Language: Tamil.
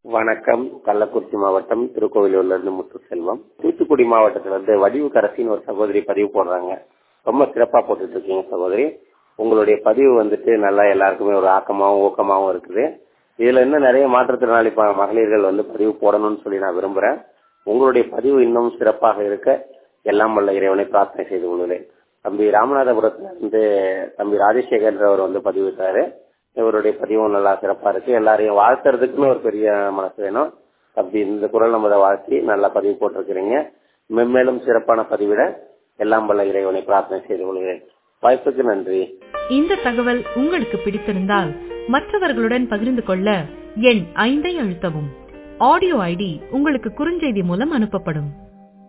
வணக்கம் கள்ளக்குறிச்சி மாவட்டம் திருக்கோவிலூர்ல இருந்து முத்துசெல்வம் தூத்துக்குடி மாவட்டத்துல இருந்து வடிவு கரசின்னு ஒரு சகோதரி பதிவு போடுறாங்க ரொம்ப சிறப்பா போட்டுட்டு இருக்கீங்க சகோதரி உங்களுடைய பதிவு வந்துட்டு நல்லா எல்லாருக்குமே ஒரு ஆக்கமாவும் ஊக்கமாவும் இருக்குது இதுல இன்னும் நிறைய மாற்றுத்திறனாளி ப- மகளிர்கள் வந்து பதிவு போடணும்னு சொல்லி நான் விரும்புறேன் உங்களுடைய பதிவு இன்னும் சிறப்பாக இருக்க எல்லாம் வல்ல இறைவனை பிரார்த்தனை செய்து கொள்கிறேன் தம்பி ராமநாதபுரத்துல இருந்து தம்பி ராஜசேகர்ன்றவர் வந்து பதிவிட்டாரு இவருடைய பதிவும் நல்லா சிறப்பா இருக்கு எல்லாரையும் வாழ்த்துறதுக்குன்னு ஒரு பெரிய மனசு வேணும் அப்படி இந்த குரல் நம்மளை வாழ்த்தி நல்லா பதிவு போட்டிருக்கிறீங்க மென்மேலும் சிறப்பான பதிவிட எல்லாம் வல்ல இறைவனை பிரார்த்தனை செய்து கொள்கிறேன் வாய்ப்புக்கு நன்றி இந்த தகவல் உங்களுக்கு பிடித்திருந்தால் மற்றவர்களுடன் பகிர்ந்து கொள்ள எண் ஐந்தை அழுத்தவும் ஆடியோ ஐடி உங்களுக்கு குறுஞ்செய்தி மூலம் அனுப்பப்படும்